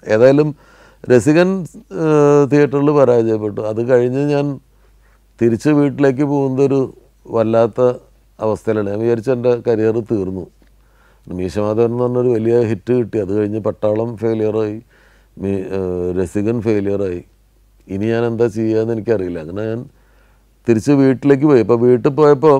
ഏതായാലും രസികൻ തിയേറ്ററിൽ പരാജയപ്പെട്ടു അത് കഴിഞ്ഞ് ഞാൻ തിരിച്ച് വീട്ടിലേക്ക് പോകുന്നതൊരു വല്ലാത്ത അവസ്ഥയിലാണ് ഞാൻ വിചാരിച്ചു എൻ്റെ കരിയർ തീർന്നു മീശമാധവൻ എന്ന് പറഞ്ഞൊരു വലിയ ഹിറ്റ് കിട്ടി അത് കഴിഞ്ഞ് പട്ടാളം ഫെയിലിയറായി മീ ഏഹ് രസികൻ ഫെയിലിയറായി ഇനി ഞാൻ എന്താ ചെയ്യുകയെന്ന് എനിക്കറിയില്ല അങ്ങനെ ഞാൻ തിരിച്ച് വീട്ടിലേക്ക് പോയി അപ്പോൾ വീട്ടിൽ പോയപ്പോൾ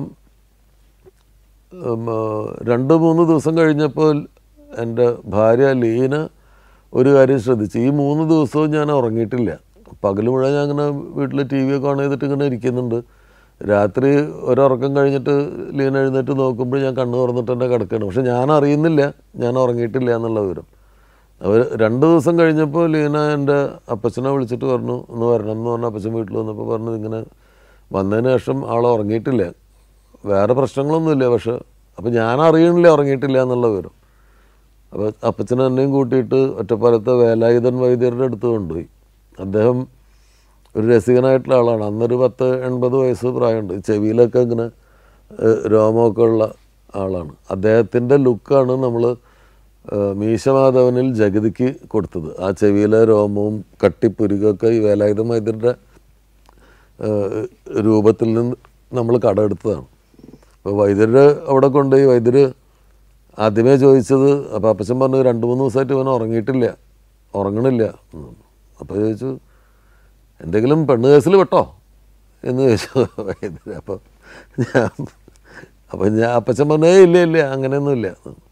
ഉം, ആ, രണ്ട് മൂന്ന് ദിവസം കഴിഞ്ഞപ്പോൾ എൻ്റെ ഭാര്യ ലീന ഒരു കാര്യം ശ്രദ്ധിച്ചു ഈ മൂന്ന് ദിവസവും ഞാൻ ഉറങ്ങിയിട്ടില്ല പകൽ മുഴുവൻ ഞാൻ അങ്ങനെ വീട്ടിൽ ടി വി ഒക്കെ ഓൺ ചെയ്തിട്ട് ഇങ്ങനെ ഇരിക്കുന്നുണ്ട് രാത്രി ഒരുറക്കം കഴിഞ്ഞിട്ട് ലീന എഴുന്നേറ്റ് നോക്കുമ്പോൾ ഞാൻ കണ്ണ് തുറന്നിട്ട് എൻ്റെ കിടക്കുകയാണ് പക്ഷെ ഞാൻ അറിയുന്നില്ല ഞാൻ ഉറങ്ങിയിട്ടില്ല എന്നുള്ള വിവരം അവർ രണ്ട് ദിവസം കഴിഞ്ഞപ്പോൾ ലീന എൻ്റെ അപ്പച്ചനെ വിളിച്ചിട്ട് പറഞ്ഞു ഒന്ന് വരണം എന്ന് പറഞ്ഞ അപ്പച്ചൻ വീട്ടിൽ വന്നപ്പോൾ പറഞ്ഞു ഇങ്ങനെ വന്നതിന് ശേഷം ആൾ ഉറങ്ങിയിട്ടില്ല വേറെ പ്രശ്നങ്ങളൊന്നുമില്ല പക്ഷെ അപ്പം ഞാൻ അറിയണില്ല ഉറങ്ങിയിട്ടില്ല എന്നുള്ള വിവരം അപ്പോൾ അപ്പച്ചൻ എന്നെയും കൂട്ടിയിട്ട് ഒറ്റപ്പാലത്തെ വേലായുധൻ വൈദ്യരുടെ അടുത്ത് കൊണ്ടുപോയി അദ്ദേഹം ഒരു രസികനായിട്ടുള്ള ആളാണ് അന്നൊരു പത്ത് എൺപത് വയസ്സ് പ്രായമുണ്ട് ചെവിയിലൊക്കെ ഇങ്ങനെ ഏഹ്, രോമമൊക്കെ ഉള്ള ആളാണ് അദ്ദേഹത്തിൻ്റെ ലുക്കാണ് നമ്മൾ മീശമാധവനിൽ ജഗതിക്ക് കൊടുത്തത് ആ ചെവിയിലെ രോമവും കട്ടിപ്പുരുകൊക്കെ ഈ വേലായുധൻ വൈദ്യരുടെ ഏഹ്, രൂപത്തിൽ നിന്ന് നമ്മൾ കടമെടുത്തതാണ് അപ്പോൾ വൈദ്യര് അവിടെ കൊണ്ടുപോയി വൈദ്യര് ആദ്യമേ ചോദിച്ചത് അപ്പോൾ അപ്പച്ചൻ പറഞ്ഞു രണ്ട് മൂന്ന് ദിവസമായിട്ട് ഇവൻ ഉറങ്ങിയിട്ടില്ല ഉറങ്ങണില്ല അപ്പോൾ ചോദിച്ചു എന്തെങ്കിലും പെണ്ണ് കേസിൽ പെട്ടോ എന്ന് ചോദിച്ചു വൈദ്യര് അപ്പോൾ ഞാൻ അപ്പോൾ ഞാൻ അപ്പച്ചൻ പറഞ്ഞു "ഏയ് ഇല്ല ഇല്ല അങ്ങനെയൊന്നുമില്ല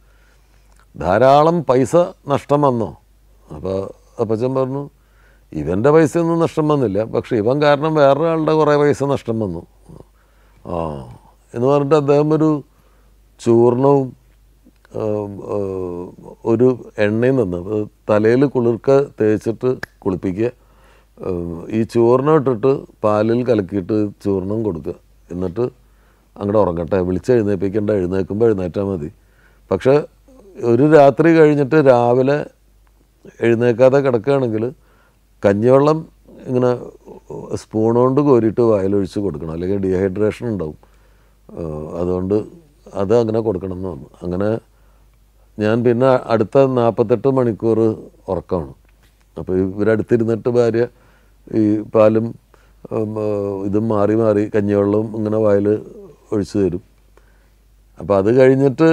ധാരാളം പൈസ നഷ്ടം വന്നോ അപ്പോൾ അപ്പച്ചൻ പറഞ്ഞു ഇവൻ്റെ പൈസയൊന്നും നഷ്ടം വന്നില്ല പക്ഷെ ഇവൻ കാരണം വേറൊരാളുടെ കുറേ പൈസ നഷ്ടം വന്നു ആ എന്ന് പറഞ്ഞിട്ട് അദ്ദേഹം ഒരു ചൂർണവും ആം, ആ, ഒരു എണ്ണയും തന്നു തലയിൽ കുളിർക്ക തേച്ചിട്ട് കുളിപ്പിക്കുക ഉം, ഈ ചൂർണം ഇട്ടിട്ട് പാലിൽ കലക്കിയിട്ട് ചൂർണം കൊടുക്കുക എന്നിട്ട് അങ്ങോട്ട് ഉറങ്ങട്ടെ വിളിച്ച് എഴുന്നേൽപ്പിക്കേണ്ട എഴുന്നേൽക്കുമ്പോൾ എഴുന്നേറ്റാൽ മതി പക്ഷേ ഒരു രാത്രി കഴിഞ്ഞിട്ട് രാവിലെ എഴുന്നേക്കാതെ കിടക്കുകയാണെങ്കിൽ കഞ്ഞിവെള്ളം ഇങ്ങനെ സ്പൂൺ കൊണ്ട് കോരിയിട്ട് വായിലൊഴിച്ച് കൊടുക്കണം അല്ലെങ്കിൽ ഡീഹൈഡ്രേഷൻ ഉണ്ടാവും ഏഹ് അതുകൊണ്ട് അത് അങ്ങനെ കൊടുക്കണം എന്ന് പറഞ്ഞു അങ്ങനെ ഞാൻ പിന്നെ അടുത്ത നാൽപ്പത്തെട്ട് മണിക്കൂർ ഉറക്കമാണ് അപ്പോൾ ഇവരടുത്തിരുന്നിട്ട് ഭാര്യ ഈ പാലും ഉം, ഏഹ് ഇതും മാറി മാറി കഞ്ഞിവെള്ളവും ഇങ്ങനെ വായിൽ ഒഴിച്ചു തരും അപ്പോൾ അത് കഴിഞ്ഞിട്ട്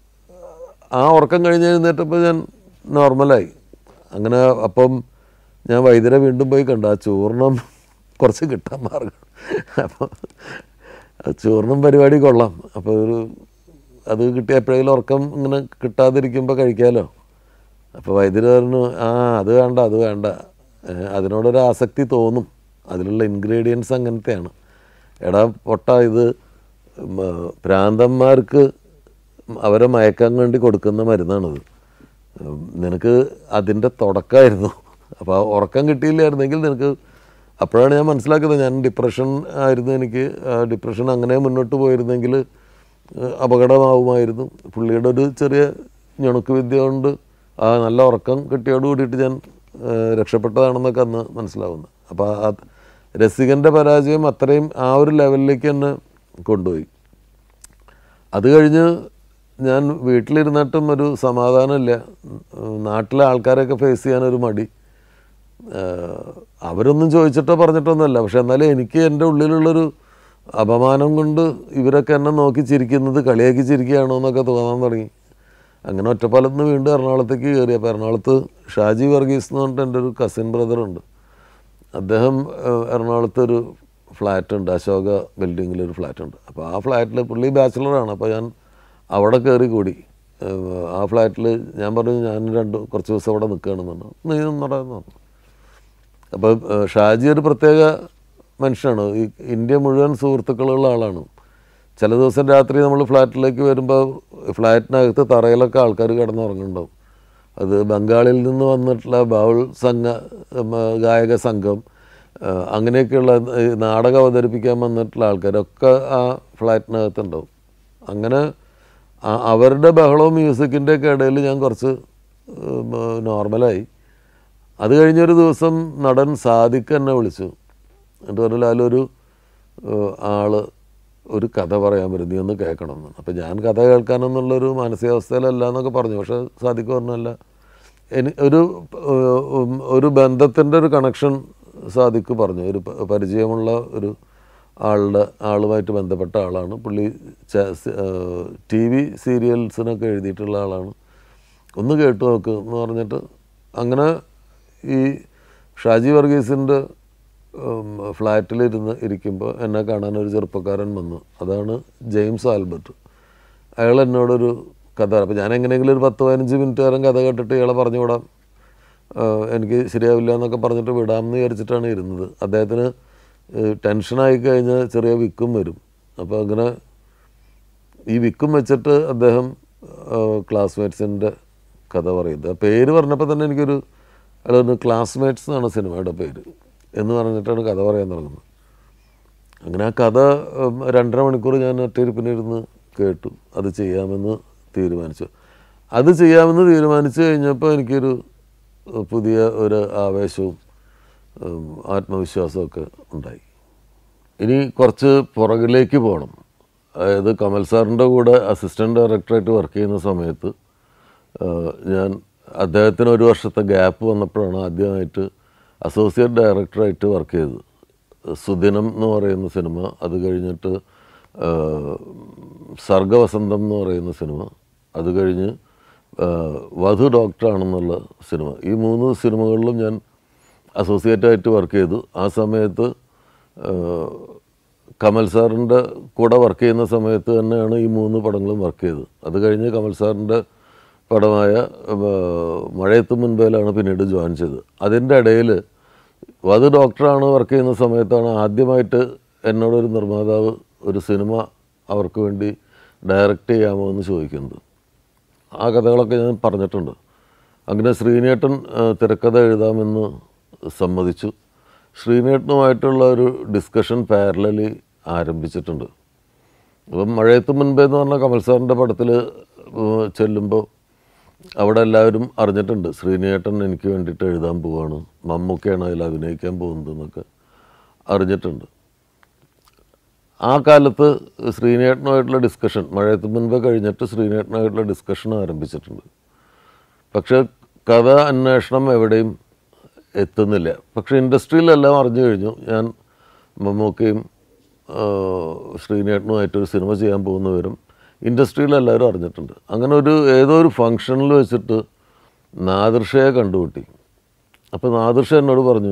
ആ ഉറക്കം കഴിഞ്ഞ് എഴുന്നേറ്റപ്പോൾ ഞാൻ നോർമലായി അങ്ങനെ അപ്പം ഞാൻ വൈദ്യരെ വീണ്ടും പോയി കണ്ടു ആ ചൂർണം കുറച്ച് കിട്ടാൻ മാർഗം അപ്പോൾ ആ ചൂർണം പരിപാടി കൊള്ളാം അപ്പോൾ ഒരു അത് കിട്ടിയ എപ്പോഴെങ്കിലും ഉറക്കം ഇങ്ങനെ കിട്ടാതിരിക്കുമ്പോൾ കഴിക്കാമല്ലോ അപ്പോൾ വൈദ്യുതി പറഞ്ഞു ആ അത് വേണ്ട അത് വേണ്ട ഏ, അതിനോടൊരു ആസക്തി തോന്നും അതിലുള്ള ഇൻഗ്രീഡിയൻസ് അങ്ങനത്തെയാണ് എടാ പൊട്ട ഇത് ഉം, ആ, ഭ്രാന്തന്മാർക്ക് അവരെ മയക്കാൻ വേണ്ടി കൊടുക്കുന്ന മരുന്നാണിത് ഉം, നിനക്ക് അതിൻ്റെ തുടക്കമായിരുന്നു അപ്പോൾ ആ ഉറക്കം കിട്ടിയില്ലായിരുന്നെങ്കിൽ നിനക്ക് അപ്പോഴാണ് ഞാൻ മനസ്സിലാക്കുന്നത് ഞാൻ ഡിപ്രഷൻ ആയിരുന്നു എനിക്ക് ആ ഡിപ്രഷൻ അങ്ങനെ മുന്നോട്ട് പോയിരുന്നെങ്കിൽ ഏഹ്, അപകടമാവുമായിരുന്നു പുള്ളിയുടെ ഒരു ചെറിയ ഞുണക്ക് വിദ്യ കൊണ്ട് ആ നല്ല ഉറക്കം കിട്ടിയോട് കൂടിയിട്ട് ഞാൻ ഏഹ്, രക്ഷപ്പെട്ടതാണെന്നൊക്കെ അന്ന് മനസ്സിലാവുന്നത് അപ്പോൾ ആ രസികൻ്റെ പരാജയം അത്രയും ആ ഒരു ലെവലിലേക്ക് തന്നെ കൊണ്ടുപോയി അത് കഴിഞ്ഞ് ഞാൻ വീട്ടിലിരുന്നിട്ടും ഒരു സമാധാനമില്ല ഉം, നാട്ടിലെ ആൾക്കാരെയൊക്കെ ഫേസ് ചെയ്യാനൊരു മടി ഏഹ്, അവരൊന്നും ചോദിച്ചിട്ടോ പറഞ്ഞിട്ടൊന്നുമല്ല പക്ഷെ എന്നാലും എനിക്ക് എൻ്റെ ഉള്ളിലുള്ളൊരു അപമാനം കൊണ്ട് ഇവരൊക്കെ എന്നെ നോക്കി ചിരിക്കുന്നത് കളിയാക്കി ചിരിക്കുകയാണോ എന്നൊക്കെ തോന്നാൻ തുടങ്ങി അങ്ങനെ ഒറ്റപ്പാലത്ത് നിന്ന് വീണ്ടും എറണാകുളത്തേക്ക് കയറി അപ്പോൾ എറണാകുളത്ത് ഷാജി വർഗീസ് എന്ന് പറഞ്ഞിട്ട് എൻ്റെ ഒരു കസിൻ ബ്രദറുണ്ട് അദ്ദേഹം ഏഹ്, എറണാകുളത്ത് ഒരു ഫ്ലാറ്റ് ഉണ്ട് അശോക ബിൽഡിങ്ങിൽ ഒരു ഫ്ലാറ്റ് ഉണ്ട് അപ്പോൾ ആ ഫ്ലാറ്റിൽ പുള്ളി ബാച്ചിലറാണ് അപ്പോൾ ഞാൻ അവിടെ കയറി കൂടി ഏഹ്, ആ ഫ്ലാറ്റിൽ ഞാൻ പറഞ്ഞു ഞാൻ രണ്ട് കുറച്ച് ദിവസം അവിടെ നിൽക്കുകയാണെന്ന് പറഞ്ഞു നീ നിന്നടാന്ന് പറഞ്ഞു അപ്പോൾ ഏഹ്, ഷാജി ഒരു പ്രത്യേക മനുഷ്യനാണ് ഈ ഇന്ത്യ മുഴുവൻ സുഹൃത്തുക്കളുള്ള ആളാണ് ചില ദിവസം രാത്രി നമ്മൾ ഫ്ലാറ്റിലേക്ക് വരുമ്പോൾ ഫ്ലാറ്റിനകത്ത് തറയിലൊക്കെ ആൾക്കാർ കിടന്നുറങ്ങുന്നുണ്ടാവും അത് ബംഗാളിൽ നിന്ന് വന്നിട്ടുള്ള ബൗൾ സംഘ ഉം, ഗായക സംഘം ആ, അങ്ങനെയൊക്കെയുള്ള ഈ നാടകം അവതരിപ്പിക്കാൻ വന്നിട്ടുള്ള ആൾക്കാരൊക്കെ ആ ഫ്ലാറ്റിനകത്തുണ്ടാവും അങ്ങനെ ആ- അവരുടെ ബഹളവും മ്യൂസിക്കിൻ്റെ ഒക്കെ ഇടയിൽ ഞാൻ കുറച്ച് ഉം, നോർമലായി അത് കഴിഞ്ഞൊരു ദിവസം നടൻ സാദിഖ് എന്നെ വിളിച്ചു എന്നിട്ട് പറഞ്ഞു ലാലൊരു ഏഹ്, ആള് ഒരു കഥ പറയാൻ വരും നീ ഒന്ന് കേൾക്കണം എന്ന് അപ്പം ഞാൻ കഥ കേൾക്കാനെന്നുള്ളൊരു മാനസികാവസ്ഥയിലല്ല എന്നൊക്കെ പറഞ്ഞു പക്ഷേ സാദിഖ് പറഞ്ഞല്ല എനി ഒരു ഏഹ്, ഉം, ഒരു ബന്ധത്തിൻ്റെ ഒരു കണക്ഷൻ സാദിക്ക് പറഞ്ഞു ഒരു പ- പരിചയമുള്ള ഒരു ആളുടെ ആളുമായിട്ട് ബന്ധപ്പെട്ട ആളാണ് പുള്ളി ടി വി സീരിയൽസിനൊക്കെ എഴുതിയിട്ടുള്ള ആളാണ് ഒന്ന് കേട്ടു നോക്ക് എന്ന് പറഞ്ഞിട്ട് അങ്ങനെ ഈ ഷാജി വർഗീസിൻ്റെ ഫ്ലാറ്റിലിരുന്ന് ഇരിക്കുമ്പോൾ എന്നെ കാണാൻ ഒരു ചെറുപ്പക്കാരൻ വന്നു അതാണ് ജെയിംസ് ആൽബർട്ട് അയാൾ എന്നോടൊരു കഥ അപ്പോൾ ഞാൻ എങ്ങനെയെങ്കിലും ഒരു പത്ത് പതിനഞ്ച് മിനിറ്റ് നേരം കഥ കേട്ടിട്ട് ഇയാളെ പറഞ്ഞു വിടാം ആഹ് എനിക്ക് ശരിയാവില്ല എന്നൊക്കെ പറഞ്ഞിട്ട് വിടാമെന്ന് വിചാരിച്ചിട്ടാണ് ഇരുന്നത് അദ്ദേഹത്തിന് ഏഹ് ടെൻഷനായി കഴിഞ്ഞാൽ ചെറിയ വിക്കും വരും അപ്പോൾ അങ്ങനെ ഈ വിക്കും വെച്ചിട്ട് അദ്ദേഹം ക്ലാസ്മേറ്റ്സിൻ്റെ കഥ പറയുന്നത് ആ പേര് പറഞ്ഞപ്പോൾ തന്നെ എനിക്കൊരു അതൊന്ന് ക്ലാസ്മേറ്റ്സ് എന്നാണ് സിനിമയുടെ പേര് എന്ന് പറഞ്ഞിട്ടാണ് കഥ പറയാൻ തുടങ്ങുന്നത് അങ്ങനെ ആ കഥ ഉം, രണ്ടര മണിക്കൂർ ഞാൻ ഒറ്റയിരിപ്പിനിരുന്ന് കേട്ടു അത് ചെയ്യാമെന്ന് തീരുമാനിച്ചു അത് ചെയ്യാമെന്ന് തീരുമാനിച്ചു കഴിഞ്ഞപ്പോൾ എനിക്കൊരു ഉം, പുതിയ ഒരു ആവേശവും ഉം, ആത്മവിശ്വാസവും ഒക്കെ ഉണ്ടായി ഇനി കുറച്ച് പുറകിലേക്ക് പോകണം അതായത് കമൽ സാറിൻ്റെ കൂടെ അസിസ്റ്റൻറ്റ് ഡയറക്ടറായിട്ട് വർക്ക് ചെയ്യുന്ന സമയത്ത് ആ, ഞാൻ അദ്ദേഹത്തിന് ഒരു വർഷത്തെ ഗ്യാപ്പ് വന്നപ്പോഴാണ് ആദ്യമായിട്ട് അസോസിയേറ്റ് ഡയറക്ടറായിട്ട് വർക്ക് ചെയ്തത് സുദിനം എന്ന് പറയുന്ന സിനിമ അത് കഴിഞ്ഞിട്ട് ആ, സർഗവസന്തം എന്ന് പറയുന്ന സിനിമ അത് കഴിഞ്ഞ് ആ, വധു ഡോക്ടറാണെന്നുള്ള സിനിമ ഈ മൂന്ന് സിനിമകളിലും ഞാൻ അസോസിയേറ്റായിട്ട് വർക്ക് ചെയ്തു ആ സമയത്ത് ആ, കമൽ സാറിൻ്റെ കൂടെ വർക്ക് ചെയ്യുന്ന സമയത്ത് തന്നെയാണ് ഈ മൂന്ന് പടങ്ങളും വർക്ക് ചെയ്തത് അത് കഴിഞ്ഞ് കമൽ സാറിൻ്റെ പടമായ ആ, മഴയത്ത് മുൻപേലാണ് പിന്നീട് ജോയിൻ ചെയ്തത് അതിൻ്റെ ഇടയിൽ വധു ഡോക്ടറാണ് വർക്ക് ചെയ്യുന്ന സമയത്താണ് ആദ്യമായിട്ട് എന്നോടൊരു നിർമ്മാതാവ് ഒരു സിനിമ അവർക്ക് വേണ്ടി ഡയറക്റ്റ് ചെയ്യാമോ എന്ന് ചോദിക്കുന്നത് ആ കഥകളൊക്കെ ഞാൻ പറഞ്ഞിട്ടുണ്ട് അങ്ങനെ ശ്രീനേട്ടൻ ആ, തിരക്കഥ എഴുതാമെന്ന് സമ്മതിച്ചു ശ്രീനേട്ടനുമായിട്ടുള്ള ഒരു ഡിസ്കഷൻ പാരലലി ആരംഭിച്ചിട്ടുണ്ട് അപ്പം മഴയത്ത് മുൻപേ എന്ന് പറഞ്ഞ കമൽ സാറിൻ്റെ പടത്തിൽ ചെല്ലുമ്പോൾ അവിടെ എല്ലാവരും അറിഞ്ഞിട്ടുണ്ട് ശ്രീനേട്ടൻ എനിക്ക് വേണ്ടിയിട്ട് എഴുതാൻ പോവാണ് മമ്മൂക്കയാണ് അതിൽ അഭിനയിക്കാൻ പോകുന്നത് എന്നൊക്കെ അറിഞ്ഞിട്ടുണ്ട് ആ കാലത്ത് ശ്രീനേട്ടനുമായിട്ടുള്ള ഡിസ്കഷൻ മഴയത്ത് മുൻപേ കഴിഞ്ഞിട്ട് ശ്രീനേട്ടനുമായിട്ടുള്ള ഡിസ്കഷൻ ആരംഭിച്ചിട്ടുണ്ട് പക്ഷേ കഥ അന്വേഷണം എവിടെയും എത്തുന്നില്ല പക്ഷേ ഇൻഡസ്ട്രിയിലെല്ലാം അറിഞ്ഞു കഴിഞ്ഞു ഞാൻ മമ്മൂക്കയും ആ, ശ്രീനേട്ടനുമായിട്ടൊരു സിനിമ ചെയ്യാൻ പോകുന്ന വിവരം ഇൻഡസ്ട്രിയിലെല്ലാവരും അറിഞ്ഞിട്ടുണ്ട് അങ്ങനെ ഒരു ഏതോ ഒരു ഫങ്ഷനിൽ വെച്ചിട്ട് നാദൃഷയെ കണ്ടുമുട്ടി അപ്പോൾ നാദൃഷ എന്നോട് പറഞ്ഞു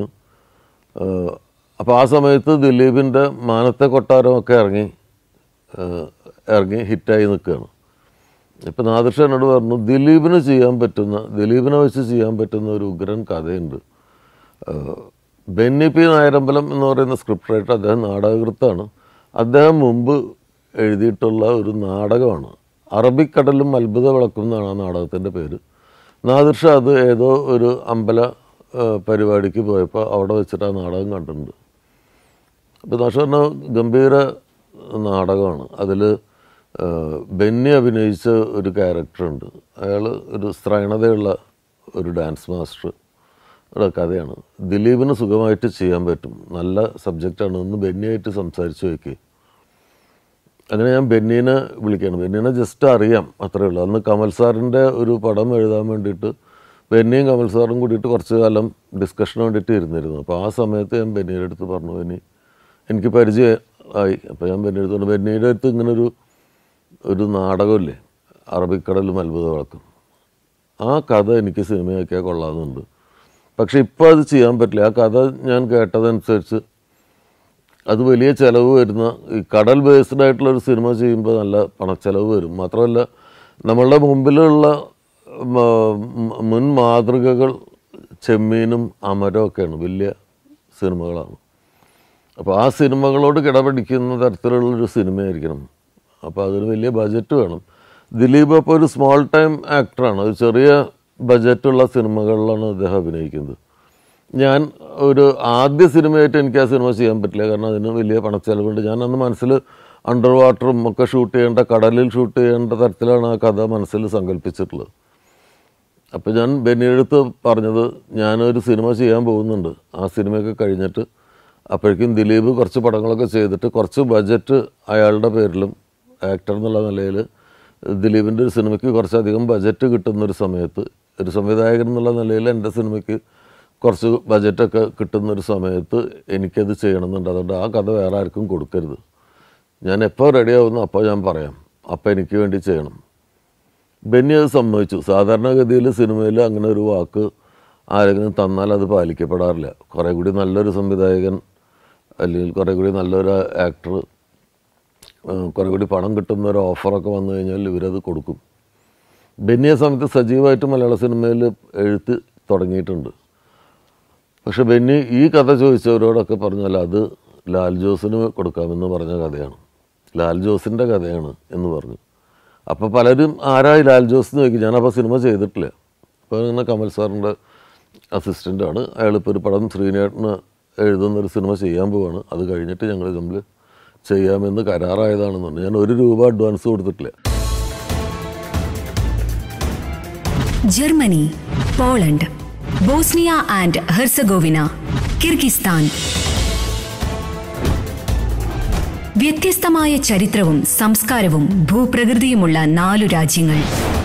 അപ്പോൾ ആ സമയത്ത് ദിലീപിൻ്റെ മാനത്തെ കൊട്ടാരമൊക്കെ ഇറങ്ങി ആ, ഇറങ്ങി ഹിറ്റായി നിൽക്കുകയാണ് ഇപ്പം നാദൃഷ എന്നോട് പറഞ്ഞു ദിലീപിന് ചെയ്യാൻ പറ്റുന്ന ദിലീപിനെ വെച്ച് ചെയ്യാൻ പറ്റുന്ന ഒരു ഉഗ്രൻ കഥയുണ്ട് ആ, ബെന്നി പി നായരമ്പലം എന്ന് പറയുന്ന സ്ക്രിപ്റ്റ് റൈറ്റർ അദ്ദേഹം നാടകകൃത്താണ് അദ്ദേഹം മുമ്പ് എഴുതിയിട്ടുള്ള ഒരു നാടകമാണ് അറബിക്കടലും അത്ഭുത വിളക്കും എന്നാണ് ആ നാടകത്തിൻ്റെ പേര് നാദിർഷ അത് ഏതോ ഒരു അമ്പല ആ, പരിപാടിക്ക് പോയപ്പോൾ അവിടെ വെച്ചിട്ട് ആ നാടകം കണ്ടിട്ടുണ്ട് അപ്പോൾ നാഷറിന് ഗംഭീര നാടകമാണ് അതിൽ ബെന്നി അഭിനയിച്ച ഒരു ക്യാരക്ടറുണ്ട് അയാൾ ഒരു സ്ത്രൈണതയുള്ള ഒരു ഡാൻസ് മാസ്റ്റർ യുടെ കഥയാണ് ദിലീപിന് സുഖമായിട്ട് ചെയ്യാൻ പറ്റും നല്ല സബ്ജക്റ്റാണ് ഒന്ന് ബെന്നിയായിട്ട് സംസാരിച്ച് വയ്ക്കുക അങ്ങനെ ഞാൻ ബെന്നീനെ വിളിക്കുകയാണ് ബെന്നീനെ ജസ്റ്റ് അറിയാം അത്രയേ ഉള്ളൂ അന്ന് കമൽ സാറിൻ്റെ ഒരു പടം എഴുതാൻ വേണ്ടിയിട്ട് ബെന്നിയും കമൽ സാറും കൂടിയിട്ട് കുറച്ച് കാലം ഡിസ്കഷന് വേണ്ടിയിട്ട് ഇരുന്നിരുന്നു അപ്പോൾ ആ സമയത്ത് ഞാൻ ബെന്നിയുടെ അടുത്ത് പറഞ്ഞു ബെന്നി എനിക്ക് പരിചയം ആയി അപ്പോൾ ഞാൻ ബെന്നിയുടെ അടുത്ത് പറഞ്ഞു ബെന്നിയുടെ അടുത്ത് ഇങ്ങനൊരു ഒരു നാടകമില്ലേ അറബിക്കടലും അത്ഭുത വിളക്കും ആ കഥ എനിക്ക് സിനിമയാക്കിയാൽ കൊള്ളാമെന്നുണ്ട് പക്ഷെ ഇപ്പോൾ അത് ചെയ്യാൻ പറ്റില്ല ആ കഥ ഞാൻ കേട്ടതനുസരിച്ച് അത് വലിയ ചിലവ് വരുന്ന ഈ കടൽ ബേസ്ഡ് ആയിട്ടുള്ള ഒരു സിനിമ ചെയ്യുമ്പോൾ നല്ല പണച്ചെലവ് വരും മാത്രമല്ല നമ്മളുടെ മുമ്പിലുള്ള മ, മ- മുൻ മാതൃകകൾ ചെമ്മീനും അമരവും ഒക്കെയാണ് വലിയ സിനിമകളാണ് അപ്പോൾ ആ സിനിമകളോട് കിടപിടിക്കുന്ന തരത്തിലുള്ളൊരു സിനിമയായിരിക്കണം അപ്പോൾ അതിന് വലിയ ബജറ്റ് വേണം ദിലീപ് അപ്പോൾ ഒരു സ്മോൾ ടൈം ആക്ടറാണ് ഒരു ചെറിയ ബജറ്റുള്ള സിനിമകളിലാണ് അദ്ദേഹം അഭിനയിക്കുന്നത് ഞാൻ ഒരു ആദ്യ സിനിമയായിട്ട് എനിക്ക് ആ സിനിമ ചെയ്യാൻ പറ്റില്ല കാരണം അതിന് വലിയ പണച്ചെലവുണ്ട് ഞാൻ അന്ന് മനസ്സിൽ അണ്ടർ വാട്ടറും ഒക്കെ ഷൂട്ട് ചെയ്യേണ്ട കടലിൽ ഷൂട്ട് ചെയ്യേണ്ട തരത്തിലാണ് ആ കഥ മനസ്സിൽ സങ്കല്പിച്ചിട്ടുള്ളത് അപ്പോൾ ഞാൻ ബെന്നിയെടുത്ത് പറഞ്ഞത് ഞാനൊരു സിനിമ ചെയ്യാൻ പോകുന്നുണ്ട് ആ സിനിമയൊക്കെ കഴിഞ്ഞിട്ട് അപ്പോഴേക്കും ദിലീപ് കുറച്ച് പടങ്ങളൊക്കെ ചെയ്തിട്ട് കുറച്ച് ബജറ്റ് അയാളുടെ പേരിലും ആക്ടർ എന്നുള്ള നിലയിൽ ദിലീപിൻ്റെ ഒരു സിനിമയ്ക്ക് കുറച്ചധികം ബജറ്റ് കിട്ടുന്നൊരു സമയത്ത് ഒരു സംവിധായകൻ എന്നുള്ള നിലയിൽ എൻ്റെ സിനിമയ്ക്ക് കുറച്ച് ബജറ്റൊക്കെ കിട്ടുന്ന ഒരു സമയത്ത് എനിക്കത് ചെയ്യണമെന്നുണ്ട് അതുകൊണ്ട് ആ കഥ വേറെ ആർക്കും കൊടുക്കരുത് ഞാൻ എപ്പോൾ റെഡിയാവുന്നു അപ്പോൾ ഞാൻ പറയാം അപ്പോൾ എനിക്ക് വേണ്ടി ചെയ്യണം ബെന്നി അത് സമ്മതിച്ചു സാധാരണഗതിയിൽ സിനിമയിൽ അങ്ങനെ ഒരു വാക്ക് ആരെങ്കിലും തന്നാൽ അത് പാലിക്കപ്പെടാറില്ല കുറേ കൂടി നല്ലൊരു സംവിധായകൻ അല്ലെങ്കിൽ കുറേ കൂടി നല്ലൊരു ആക്ടർ കുറേ കൂടി പണം കിട്ടുന്ന ഒരു ഓഫറൊക്കെ വന്നു കഴിഞ്ഞാൽ ഇവരത് കൊടുക്കും ബെന്നിയെ സമയത്ത് സജീവമായിട്ട് മലയാള സിനിമയിൽ എഴുത്ത് തുടങ്ങിയിട്ടുണ്ട് പക്ഷെ ബെന്നി ഈ കഥ ചോദിച്ചവരോടൊക്കെ പറഞ്ഞാൽ അത് ലാൽ ജോസിന് കൊടുക്കാമെന്ന് പറഞ്ഞ കഥയാണ് ലാൽ ജോസിൻ്റെ കഥയാണ് എന്ന് പറഞ്ഞു അപ്പോൾ പലരും ആരായി ലാൽ ജോസ് എന്ന് ചോദിക്കും ഞാനപ്പോൾ സിനിമ ചെയ്തിട്ടില്ല അപ്പോൾ ഇങ്ങനെ കമൽ സാറിൻ്റെ അസിസ്റ്റൻ്റാണ് അയാളിപ്പോൾ ഒരു പടം ശ്രീനേട്ടന് എഴുതുന്ന ഒരു സിനിമ ചെയ്യാൻ പോവാണ് അത് കഴിഞ്ഞിട്ട് ഞങ്ങൾ തമ്മിൽ ചെയ്യാമെന്ന് കരാറായതാണെന്ന് പറഞ്ഞു ഞാൻ ഒരു രൂപ അഡ്വാൻസ് കൊടുത്തിട്ടില്ല Germany Poland Bosnia and Herzegovina Kyrgyzstan വ്യത്യസ്തമായ ചരിത്രവും സംസ്കാരവും ഭൂപ്രകൃതിയുമുള്ള നാലു രാജ്യങ്ങൾ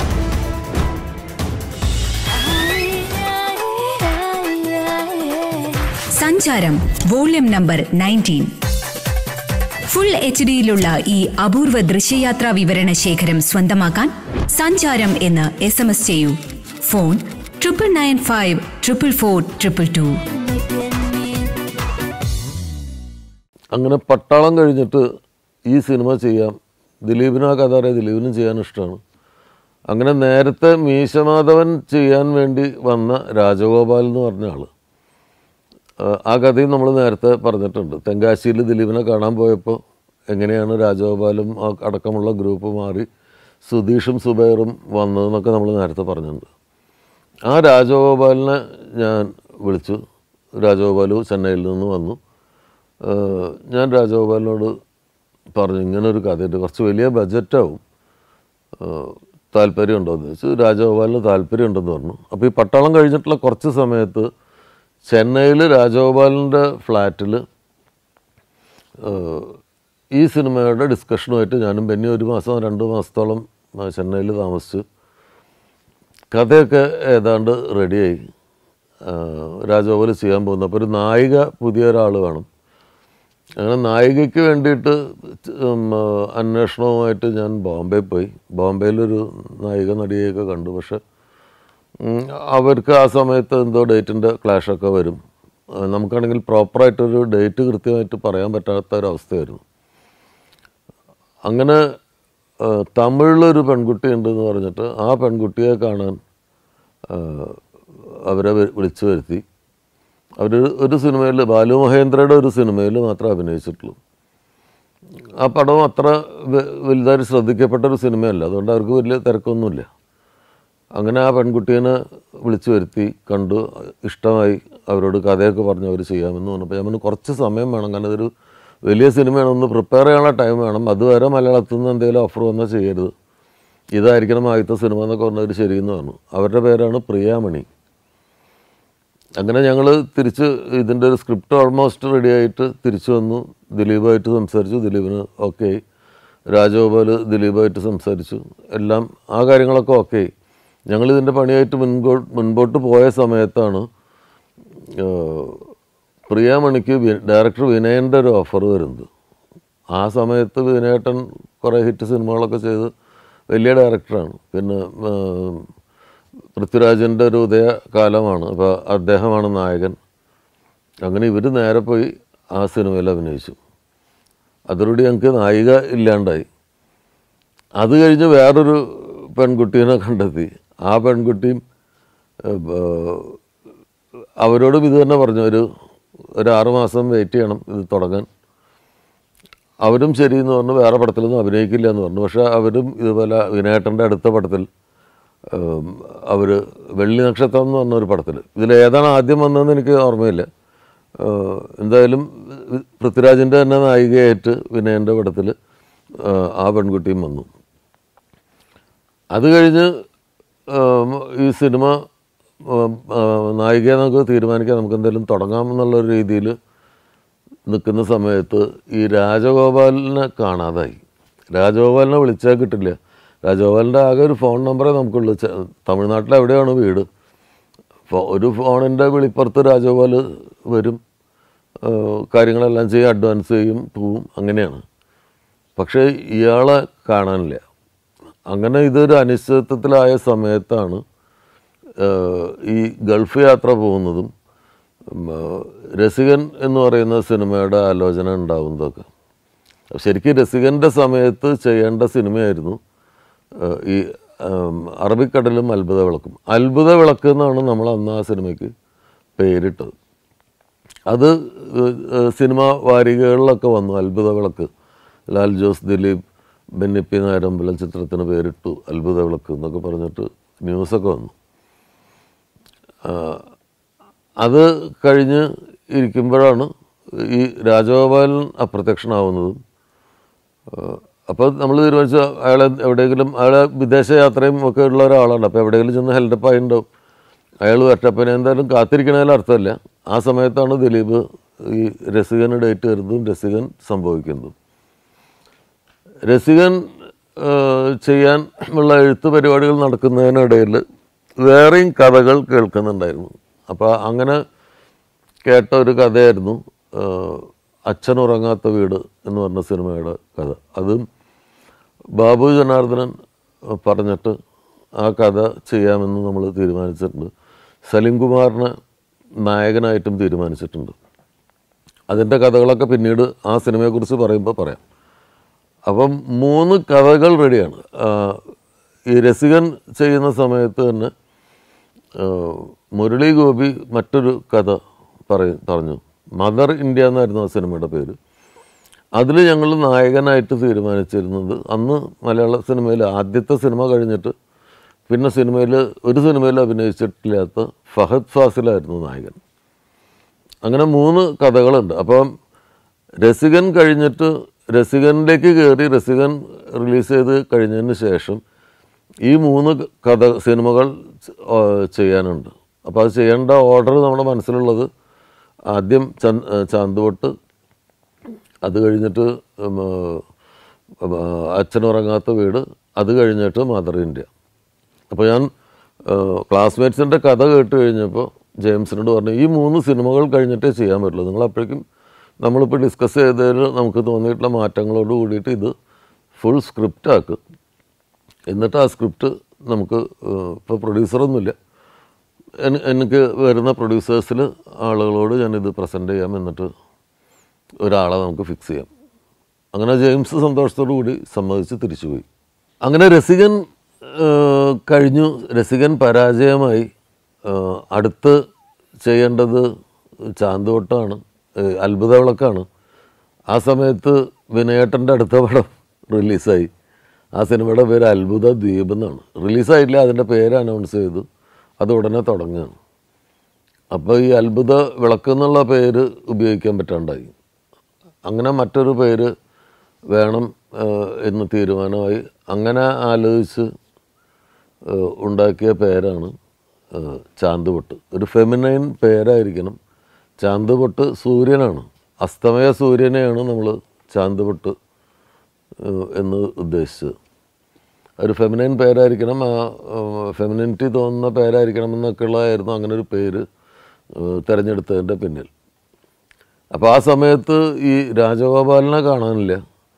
Sancharam volume number nineteen full H ഡിയിലുള്ള ഈ അപൂർവ ദൃശ്യയാത്രാ വിവരണ ശേഖരം സ്വന്തമാക്കാൻ സഞ്ചാരം എന്ന് എസ് എം എസ് ചെയ്യൂ phone triple nine five triple four triple two അങ്ങനെ പട്ടാളം കഴിഞ്ഞിട്ട് ഈ സിനിമ ചെയ്യാം ദിലീപിനും ആ കഥ അറിയാം ദിലീപിനും ചെയ്യാൻ ഇഷ്ടമാണ് അങ്ങനെ നേരത്തെ മീശമാധവൻ ചെയ്യാൻ വേണ്ടി വന്ന രാജഗോപാൽ എന്ന് പറഞ്ഞ ആൾ ആ കഥയും നമ്മൾ നേരത്തെ പറഞ്ഞിട്ടുണ്ട് തെങ്കാശിയിൽ ദിലീപിനെ കാണാൻ പോയപ്പോൾ എങ്ങനെയാണ് രാജഗോപാലും ആ അടക്കമുള്ള ഗ്രൂപ്പ് മാറി സുധീഷും സുബൈറും വന്നതെന്നൊക്കെ നമ്മൾ നേരത്തെ പറഞ്ഞിട്ടുണ്ട് ആ രാജഗോപാലിനെ ഞാൻ വിളിച്ചു രാജഗോപാലു ചെന്നൈയിൽ നിന്ന് വന്നു ഏഹ് ഞാൻ രാജഗോപാലിനോട് പറഞ്ഞു ഇങ്ങനൊരു കഥയുണ്ട് കുറച്ച് വലിയ ബജറ്റാവും താല്പര്യമുണ്ടോ എന്ന് ചോദിച്ചു രാജഗോപാലിന് താല്പര്യമുണ്ടെന്ന് പറഞ്ഞു അപ്പോൾ ഈ പട്ടാളം കഴിഞ്ഞിട്ടുള്ള കുറച്ച് സമയത്ത് ചെന്നൈയിൽ രാജഗോപാലിൻ്റെ ഫ്ലാറ്റിൽ ഈ സിനിമയുടെ ഡിസ്കഷനുമായിട്ട് ഞാനും ബെന്നി ഒരു മാസം രണ്ട് മാസത്തോളം ചെന്നൈയിൽ താമസിച്ചു കഥയൊക്കെ ഏതാണ്ട് റെഡിയായി രാജഗോപാൽ ചെയ്യാൻ പോകുന്നു അപ്പോൾ ഒരു നായിക പുതിയ ഒരാൾ വേണം അങ്ങനെ നായികയ്ക്ക് വേണ്ടിയിട്ട് ഉം, ആ, അന്വേഷണവുമായിട്ട് ഞാൻ ബോംബെ പോയി ബോംബെയിലൊരു നായിക നടിയെയൊക്കെ കണ്ടു പക്ഷെ ഉം, അവർക്ക് ആ സമയത്ത് എന്തോ ഡേറ്റിൻ്റെ ക്ലാഷൊക്കെ വരും ആ, നമുക്കാണെങ്കിൽ പ്രോപ്പറായിട്ടൊരു ഡേറ്റ് കൃത്യമായിട്ട് പറയാൻ പറ്റാത്ത ഒരവസ്ഥയായിരുന്നു അങ്ങനെ ആ, തമിഴിലൊരു പെൺകുട്ടി ഉണ്ടെന്ന് പറഞ്ഞിട്ട് ആ പെൺകുട്ടിയെ കാണാൻ ആ, അവരെ വി- വിളിച്ചു വരുത്തി അവർ ഒരു സിനിമയിൽ ബാലു മഹേന്ദ്രയുടെ ഒരു സിനിമയിൽ മാത്രമേ അഭിനയിച്ചിട്ടുള്ളൂ ആ പടം അത്ര വ- വലുതായിട്ട് ശ്രദ്ധിക്കപ്പെട്ട ഒരു സിനിമയല്ല അതുകൊണ്ട് അവർക്ക് വലിയ തിരക്കൊന്നുമില്ല അങ്ങനെ ആ പെൺകുട്ടീനെ വിളിച്ചു വരുത്തി കണ്ടു ഇഷ്ടമായി അവരോട് കഥയൊക്കെ പറഞ്ഞു അവർ ചെയ്യാമെന്ന് പറഞ്ഞപ്പോൾ ഞാൻ പറഞ്ഞു കുറച്ച് സമയം വേണം കാരണം ഇതൊരു വലിയ സിനിമയാണ് ഒന്ന് പ്രിപ്പയർ ചെയ്യാനുള്ള ടൈം വേണം അതുവരെ മലയാളത്തിൽ നിന്ന് എന്തെങ്കിലും ഓഫർ വന്നാൽ ചെയ്യരുത് ഇതായിരിക്കണം ആദ്യത്തെ സിനിമ എന്നൊക്കെ പറഞ്ഞവർ ശരിയെന്ന് പറഞ്ഞു അവരുടെ പേരാണ് പ്രിയാമണി അങ്ങനെ ഞങ്ങൾ തിരിച്ച് ഇതിൻ്റെ ഒരു സ്ക്രിപ്റ്റ് ഓൾമോസ്റ്റ് റെഡി ആയിട്ട് തിരിച്ചു വന്നു ദിലീപായിട്ട് സംസാരിച്ചു ദിലീപിന് ഓക്കെ രാജഗോപാൽ ദിലീപായിട്ട് സംസാരിച്ചു എല്ലാം ആ കാര്യങ്ങളൊക്കെ ഓക്കെ ഞങ്ങൾ ഇതിൻ്റെ പണിയായിട്ട് മുൻപോ മുൻപോട്ട് പോയ സമയത്താണ് ഏഹ്, പ്രിയാമണിക്ക് വി- ഡയറക്ടർ വിനയൻ്റെ ഒരു ഓഫർ വരുന്നത് ആ സമയത്ത് വിനയേട്ടൻ കുറേ ഹിറ്റ് സിനിമകളൊക്കെ ചെയ്ത് വലിയ ഡയറക്ടറാണ് പിന്നെ ഏഹ്, പൃഥ്വിരാജിൻ്റെ ഒരു ഉദയ കാലമാണ് അപ്പോൾ അദ്ദേഹമാണ് നായകൻ അങ്ങനെ ഇവർ നേരെ പോയി ആ സിനിമയിൽ അഭിനയിച്ചു അതോടുകൂടി ഞങ്ങൾക്ക് നായിക ഇല്ലാണ്ടായി അത് കഴിഞ്ഞ് വേറൊരു പെൺകുട്ടീനെ കണ്ടെത്തി ആ പെൺകുട്ടിയും ഏഹ്, ഏഹ്, അവരോടും ഇത് തന്നെ പറഞ്ഞു ഒരു ഒരു ആറ് മാസം വെയിറ്റ് ചെയ്യണം ഇത് തുടങ്ങാൻ അവരും ശരി എന്ന് പറഞ്ഞു വേറെ പടത്തിലൊന്നും അഭിനയിക്കില്ല എന്ന് പറഞ്ഞു പക്ഷേ അവരും ഇതുപോലെ വിനയേട്ടൻ്റെ അടുത്ത പടത്തിൽ അവർ വെള്ളി നക്ഷത്രം എന്ന് പറഞ്ഞ ഒരു പടത്തിൽ ഇതിൽ ഏതാണ് ആദ്യം വന്നതെന്ന് എനിക്ക് ഓർമ്മയില്ല ഏഹ്, എന്തായാലും പൃഥ്വിരാജിൻ്റെ തന്നെ നായികയായിട്ട് വിനയൻ്റെ പടത്തിൽ ആ പെൺകുട്ടിയും വന്നു അത് കഴിഞ്ഞ് ഏം, ഈ സിനിമ ഏം, ആ, നായികയെ നമുക്ക് തീരുമാനിക്കാൻ നമുക്ക് എന്തെങ്കിലും തുടങ്ങാം എന്നുള്ള രീതിയിൽ നിൽക്കുന്ന സമയത്ത് ഈ രാജഗോപാലിനെ കാണാതായി രാജഗോപാലിനെ വിളിച്ചാൽ കിട്ടില്ല രാജഗോപാലിൻ്റെ ആകെ ഒരു ഫോൺ നമ്പറേ നമുക്കുള്ളൂ ചെ- തമിഴ്നാട്ടിൽ എവിടെയാണ് വീട് ഫോ- ഒരു ഫോണിൻ്റെ വെളിപ്പുറത്ത് രാജഗോപാൽ വരും ഏഹ് കാര്യങ്ങളെല്ലാം ചെയ്യും അഡ്വാൻസ് ചെയ്യും പോവും അങ്ങനെയാണ് പക്ഷേ ഇയാളെ കാണാനില്ല അങ്ങനെ ഇതൊരു അനിശ്ചിതത്വത്തിലായ സമയത്താണ് ഏഹ് ഈ ഗൾഫ് യാത്ര പോകുന്നതും ഉം, ഏഹ് രസികൻ എന്ന് പറയുന്ന സിനിമയുടെ ആലോചന ഉണ്ടാവുന്നതൊക്കെ ശരിക്കും രസികൻ്റെ സമയത്ത് ചെയ്യേണ്ട സിനിമയായിരുന്നു ഏഹ് ഈ ഉം, അറബിക്കടലും അത്ഭുത വിളക്കും അത്ഭുത വിളക്ക് എന്നാണ് നമ്മൾ അന്ന് ആ സിനിമയ്ക്ക് പേരിട്ടത് അത് ഏഹ്, ഏഹ്, സിനിമ വാരികകളിലൊക്കെ വന്നു അത്ഭുത വിളക്ക് ലാൽ ജോസ് ദിലീപ് ബെന്നിപ്പി നായരമ്പലം ചിത്രത്തിന് പേരിട്ടു അത്ഭുത വിളക്ക് എന്നൊക്കെ പറഞ്ഞിട്ട് ന്യൂസൊക്കെ വന്നു ആ, അത് കഴിഞ്ഞ് ഇരിക്കുമ്പോഴാണ് ഈ രാജഗോപാലൻ അപ്രത്യക്ഷനാവുന്നതും അപ്പോൾ നമ്മൾ തീരുമാനിച്ചു അയാളെ എവിടെയെങ്കിലും അയാളെ വിദേശ യാത്രയും ഒക്കെ ഉള്ള ഒരാളാണ് അപ്പോൾ എവിടെയെങ്കിലും ചെന്ന് ഹെൽഡപ്പ് ആയിട്ടുണ്ടാവും അയാൾ വരട്ടപ്പനെ എന്തായാലും കാത്തിരിക്കണതിൽ അർത്ഥമില്ല ആ സമയത്താണ് ദിലീപ് ഈ രസികന് ഡേറ്റ് വരുന്നതും രസികൻ സംഭവിക്കുന്നതും രസികൻ ആ, ചെയ്യാൻ ഉള്ള എഴുത്ത് പരിപാടികൾ നടക്കുന്നതിനിടയിൽ വേറെയും കഥകൾ കേൾക്കുന്നുണ്ടായിരുന്നു അപ്പോൾ അങ്ങനെ കേട്ട ഒരു കഥയായിരുന്നു ആ, അച്ഛൻ ഉറങ്ങാത്ത വീട് എന്ന് പറഞ്ഞ സിനിമയുടെ കഥ അതും ബാബു ജനാർദ്ദനൻ പറഞ്ഞിട്ട് ആ കഥ ചെയ്യാമെന്ന് നമ്മൾ തീരുമാനിച്ചിട്ടുണ്ട് സലിം കുമാറിനെ നായകനായിട്ടും തീരുമാനിച്ചിട്ടുണ്ട് അതിൻ്റെ കഥകളൊക്കെ പിന്നീട് ആ സിനിമയെക്കുറിച്ച് പറയുമ്പോൾ പറയാം അപ്പം മൂന്ന് കഥകൾ റെഡിയാണ് ആ, ഈ രസികൻ ചെയ്യുന്ന സമയത്ത് തന്നെ ആ, മുരളി ഗോപി മറ്റൊരു കഥ പറയ പറഞ്ഞു മദർ ഇന്ത്യ എന്നായിരുന്നു ആ സിനിമയുടെ പേര് അതിൽ ഞങ്ങൾ നായകനായിട്ട് തീരുമാനിച്ചിരുന്നത് അന്ന് മലയാള സിനിമയിൽ ആദ്യത്തെ സിനിമ കഴിഞ്ഞിട്ട് പിന്നെ സിനിമയിൽ ഒരു സിനിമയിൽ അഭിനയിച്ചിട്ടില്ലാത്ത ഫഹദ് ഫാസിലായിരുന്നു നായകൻ അങ്ങനെ മൂന്ന് കഥകളുണ്ട് അപ്പം രസികൻ കഴിഞ്ഞിട്ട് രസികനിലേക്ക് കയറി രസികൻ റിലീസ് ചെയ്ത് കഴിഞ്ഞതിന് ശേഷം ഈ മൂന്ന് കഥ സിനിമകൾ ആ, ചെയ്യാനുണ്ട് അപ്പോൾ അത് ചെയ്യേണ്ട ഓർഡർ നമ്മുടെ മനസ്സിലുള്ളത് ആദ്യം ചന്ദ് ചാന്തുവട്ട് അത് കഴിഞ്ഞിട്ട് ഉം, ഉം, അച്ഛനുറങ്ങാത്ത വീട് അത് കഴിഞ്ഞിട്ട് മദർ ഇന്ത്യ അപ്പോൾ ഞാൻ ക്ലാസ്മേറ്റ്സിൻ്റെ കഥ കേട്ട് കഴിഞ്ഞപ്പോൾ ജെയിംസിനോട് പറഞ്ഞു ഈ മൂന്ന് സിനിമകൾ കഴിഞ്ഞിട്ടേ ചെയ്യാൻ പറ്റുള്ളൂ നിങ്ങൾ അപ്പോഴേക്കും നമ്മളിപ്പോൾ ഡിസ്കസ് ചെയ്തതിൽ നമുക്ക് തോന്നിയിട്ടുള്ള മാറ്റങ്ങളോട് കൂടിയിട്ട് ഇത് ഫുൾ സ്ക്രിപ്റ്റ് ആക്ക് എന്നിട്ട് ആ സ്ക്രിപ്റ്റ് നമുക്ക് ഇപ്പോൾ പ്രൊഡ്യൂസറൊന്നുമില്ല എനി- എനിക്ക് വരുന്ന പ്രൊഡ്യൂസേഴ്സിൽ ആളുകളോട് ഞാനിത് പ്രസൻറ്റ് ചെയ്യാം എന്നിട്ട് ഒരാളെ നമുക്ക് ഫിക്സ് ചെയ്യാം അങ്ങനെ ജെയിംസ് സന്തോഷത്തോടു കൂടി സമ്മതിച്ച് തിരിച്ചുപോയി അങ്ങനെ രസികൻ ആ, കഴിഞ്ഞു രസികൻ പരാജയമായി ആ, അടുത്ത് ചെയ്യേണ്ടത് ചാന്തുവട്ടമാണ് ഏ, അത്ഭുത വിളക്കാണ് ആ സമയത്ത് വിനയേട്ടൻ്റെ അടുത്ത പടം റിലീസായി ആ സിനിമയുടെ പേര് അത്ഭുത ദ്വീപ് എന്നാണ് റിലീസായില്ല അതിൻ്റെ പേര് അനൗൺസ് ചെയ്തു അത് ഉടനെ തുടങ്ങുകയാണ് അപ്പോൾ ഈ അത്ഭുത വിളക്ക് എന്നുള്ള പേര് ഉപയോഗിക്കാൻ പറ്റാണ്ടായി അങ്ങനെ മറ്റൊരു പേര് വേണം ആ, എന്ന് തീരുമാനമായി അങ്ങനെ ആലോചിച്ച് ആ, ഉണ്ടാക്കിയ പേരാണ് ആ, ചാന്തുപൊട്ട് ഒരു ഫെമിനൈൻ പേരായിരിക്കണം ചാന്തുപൊട്ട് സൂര്യനാണ് അസ്തമയ സൂര്യനെയാണ് നമ്മൾ ചാന്തുപൊട്ട് ആ, എന്ന് ഉദ്ദേശിച്ചത് ഒരു ഫെമിനൈൻ പേരായിരിക്കണം ആ ഫെമിനിറ്റി തോന്നുന്ന പേരായിരിക്കണം എന്നൊക്കെ ഉള്ളതായിരുന്നു അങ്ങനെ ഒരു പേര് ആ, തിരഞ്ഞെടുത്തതിൻ്റെ പിന്നിൽ അപ്പോൾ ആ സമയത്ത് ഈ രാജഗോപാലിനെ കാണാനില്ല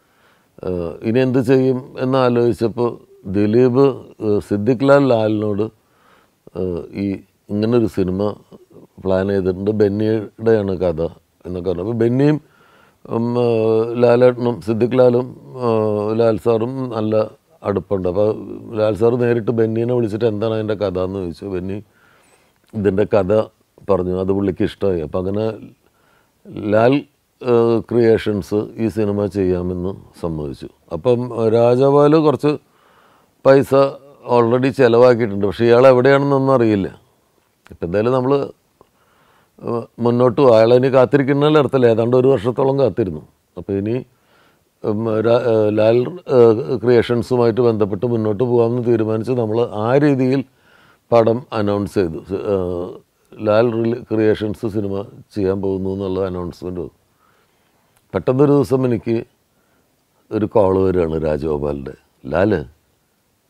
ഏഹ് ഇനി എന്ത് ചെയ്യും എന്ന് ആലോചിച്ചപ്പോൾ ദിലീപ് ഏഹ് സിദ്ദിഖ് ലാൽ ലാലിനോട് ഏഹ് ഈ ഇങ്ങനൊരു സിനിമ പ്ലാൻ ചെയ്തിട്ടുണ്ട് ബെന്നിയുടെയാണ് കഥ എന്നൊക്കെ പറഞ്ഞു അപ്പോൾ ബെന്നിയും ഉം, ഏഹ് ലാലേട്ടനും സിദ്ദിഖ് ലാലും ഏഹ് ലാൽ സാറും നല്ല അടുപ്പുണ്ട് അപ്പോൾ ലാൽ സാറ് നേരിട്ട് ബെന്നീനെ വിളിച്ചിട്ട് എന്താണ് അതിൻ്റെ കഥ എന്ന് ചോദിച്ചു ബെന്നി ഇതിൻ്റെ കഥ പറഞ്ഞു അത് പുള്ളിക്ക് ഇഷ്ടമായി അപ്പം അങ്ങനെ ലാൽ ഏഹ്, ക്രിയേഷൻസ് ഈ സിനിമ ചെയ്യാമെന്ന് സമ്മതിച്ചു അപ്പം രാജപാല് കുറച്ച് പൈസ ഓൾറെഡി ചിലവാക്കിയിട്ടുണ്ട് പക്ഷേ ഇയാൾ എവിടെയാണെന്നൊന്നും അറിയില്ല ഇപ്പം എന്തായാലും നമ്മൾ മുന്നോട്ട് പോകും. അയാളെ ഇനി കാത്തിരിക്കുന്നതിൽ അർത്ഥമില്ല ഏതാണ്ട് ഒരു വർഷത്തോളം കാത്തിരുന്നു അപ്പോൾ ഇനി ഉം, രാ- ഏഹ്, ലാൽ ഏഹ്, ക്രിയേഷൻസുമായിട്ട് ബന്ധപ്പെട്ട് മുന്നോട്ട് പോകാമെന്ന് തീരുമാനിച്ച് നമ്മൾ ആ രീതിയിൽ പടം അനൗൺസ് ചെയ്തു ഏഹ്, ലാൽ റിലി- ക്രിയേഷൻസ് സിനിമ ചെയ്യാൻ പോകുന്നു എന്നുള്ള അനൗൺസ്മെൻറ്റ് പെട്ടെന്നൊരു ദിവസം എനിക്ക് ഒരു കോൾ വരികയാണ് രാജഗോപാലിൻ്റെ ലാല്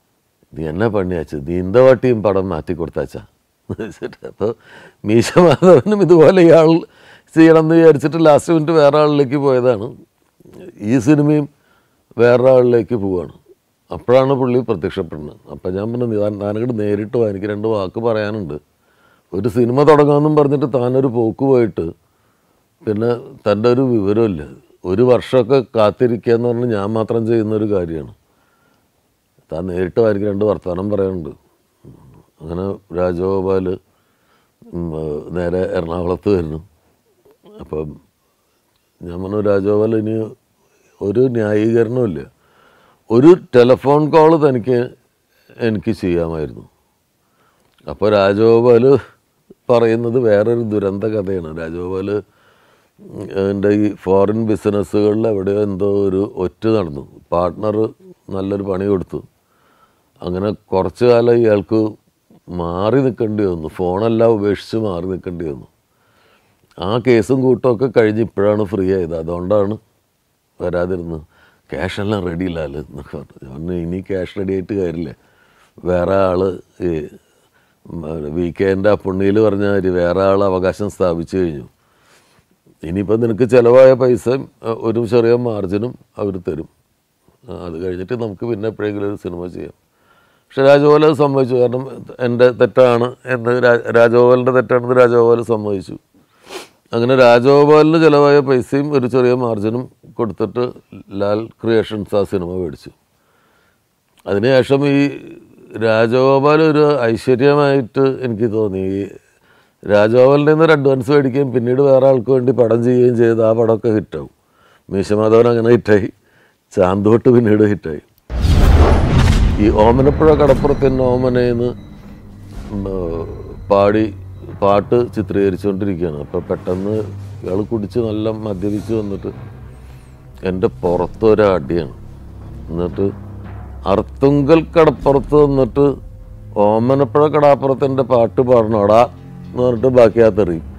നീ എന്നാ പണിയാച്ചു നീ ഇന്ത വാട്ടിയും പടം മാറ്റി കൊടുത്താച്ചാ അപ്പോൾ മീശ മാധവനും ഇതുപോലെ ഇയാൾ ചെയ്യണം എന്ന് വിചാരിച്ചിട്ട് ലാസ്റ്റ് മിനിറ്റ് വേറെ ആളിലേക്ക് പോയതാണ് ഈ സിനിമയും വേറെ ആളിലേക്ക് പോവാണ് അപ്പോഴാണ് പുള്ളി പ്രത്യക്ഷപ്പെടുന്നത് അപ്പം ഞാൻ പറഞ്ഞു താൻ താനങ്ങോട്ട് നേരിട്ട് വാ എനിക്ക് രണ്ട് വാക്ക് പറയാനുണ്ട് ഒരു സിനിമ തുടങ്ങാമെന്നും പറഞ്ഞിട്ട് താനൊരു പോക്ക് പോയിട്ട് പിന്നെ തൻ്റെ ഒരു വിവരമില്ല ഒരു വർഷമൊക്കെ കാത്തിരിക്കുക എന്ന് പറഞ്ഞാൽ ഞാൻ മാത്രം ചെയ്യുന്ന ഒരു കാര്യമാണ് താൻ നേരിട്ട് വാ എനിക്ക് രണ്ട് വർത്തമാനം പറയാനുണ്ട് അങ്ങനെ രാജഗോപാൽ ഉം, നേരെ എറണാകുളത്ത് വരുന്നു അപ്പം ഞാൻ പറഞ്ഞു രാജഗോപാൽ ഇനി ഒരു ന്യായീകരണമില്ല ഒരു ടെലിഫോൺ കോൾ തനിക്ക് എനിക്ക് ചെയ്യാമായിരുന്നു അപ്പോൾ രാജഗോപാൽ പറയുന്നത് വേറൊരു ദുരന്ത കഥയാണ് രാജഗോപാൽ എൻ്റെ ഈ ഫോറിൻ ബിസിനസ്സുകളിൽ എവിടെയോ എന്തോ ഒരു ഒറ്റ നടന്നു പാർട്ട്ണർ നല്ലൊരു പണി കൊടുത്തു അങ്ങനെ കുറച്ച് കാലം ഇയാൾക്ക് മാറി നിൽക്കേണ്ടി വന്നു ഫോണെല്ലാം ഉപേക്ഷിച്ച് മാറി നിൽക്കേണ്ടി വന്നു ആ കേസും കൂട്ടമൊക്കെ കഴിഞ്ഞ് ഇപ്പോഴാണ് ഫ്രീ ആയത് അതുകൊണ്ടാണ് വരാതിരുന്നത് ക്യാഷ് എല്ലാം റെഡി ഇല്ലാല് എന്നൊക്കെ പറഞ്ഞു ഞാൻ പറഞ്ഞു ഇനി ക്യാഷ് റെഡി ആയിട്ട് കാര്യമില്ല വേറെ ആള് ഈ വീക്കെൻഡ് ആ പുണ്ണിയിൽ പറഞ്ഞ മാതിരി വേറെ ആൾ അവകാശം സ്ഥാപിച്ചു കഴിഞ്ഞു ഇനിയിപ്പോൾ നിനക്ക് ചിലവായ പൈസയും അഹ് ഒരു ചെറിയ മാർജിനും അവർ തരും ആ, അത് കഴിഞ്ഞിട്ട് നമുക്ക് പിന്നെ എപ്പോഴെങ്കിലും ഒരു സിനിമ ചെയ്യാം പക്ഷെ രാജഗോപാൽ അത് സമ്മതിച്ചു കാരണം എൻ്റെ തെറ്റാണ് എന്ന് രാ- രാജഗോപാലിൻ്റെ തെറ്റാണെന്ന് രാജഗോപാൽ സമ്മതിച്ചു അങ്ങനെ രാജഗോപാലിന് ചിലവായ പൈസയും ഒരു ചെറിയ മാർജിനും കൊടുത്തിട്ട് ലാൽ ക്രിയേഷൻസ് ആ സിനിമ മേടിച്ചു അതിനുശേഷം ഈ രാജഗോപാൽ ഒരു ഐശ്വര്യമായിട്ട് എനിക്ക് തോന്നി ഈ രാജഗോപാലിൻ്റെ നിന്ന് ഒരു അഡ്വാൻസ് മേടിക്കുകയും പിന്നീട് വേറെ ആൾക്ക് വേണ്ടി പടം ചെയ്യുകയും ചെയ്ത് ആ പടമൊക്കെ ഹിറ്റാവും മീശമാധവൻ അങ്ങനെ ഹിറ്റായി ചാന്തോട്ട് പിന്നീട് ഹിറ്റായി ഈ ഓമനപ്പുഴ കടപ്പുറത്തിൻ്റെ ഓമനയെന്ന് ഉം, ഏർ, പാടി പാട്ട് ചിത്രീകരിച്ചുകൊണ്ടിരിക്കുകയാണ് അപ്പോൾ പെട്ടെന്ന് ഇയാൾ കുടിച്ച് നല്ല മദ്യപിച്ച് വന്നിട്ട് എൻ്റെ പുറത്തൊരടിയാണ് എന്നിട്ട് അർത്തുങ്കൽ കടപ്പുറത്ത് വന്നിട്ട് ഓമനപ്പുഴ കടാപ്പുറത്തിൻ്റെ പാട്ട് പാടണോടാ എന്ന് പറഞ്ഞിട്ട് ബാക്കി ആ തെറിയും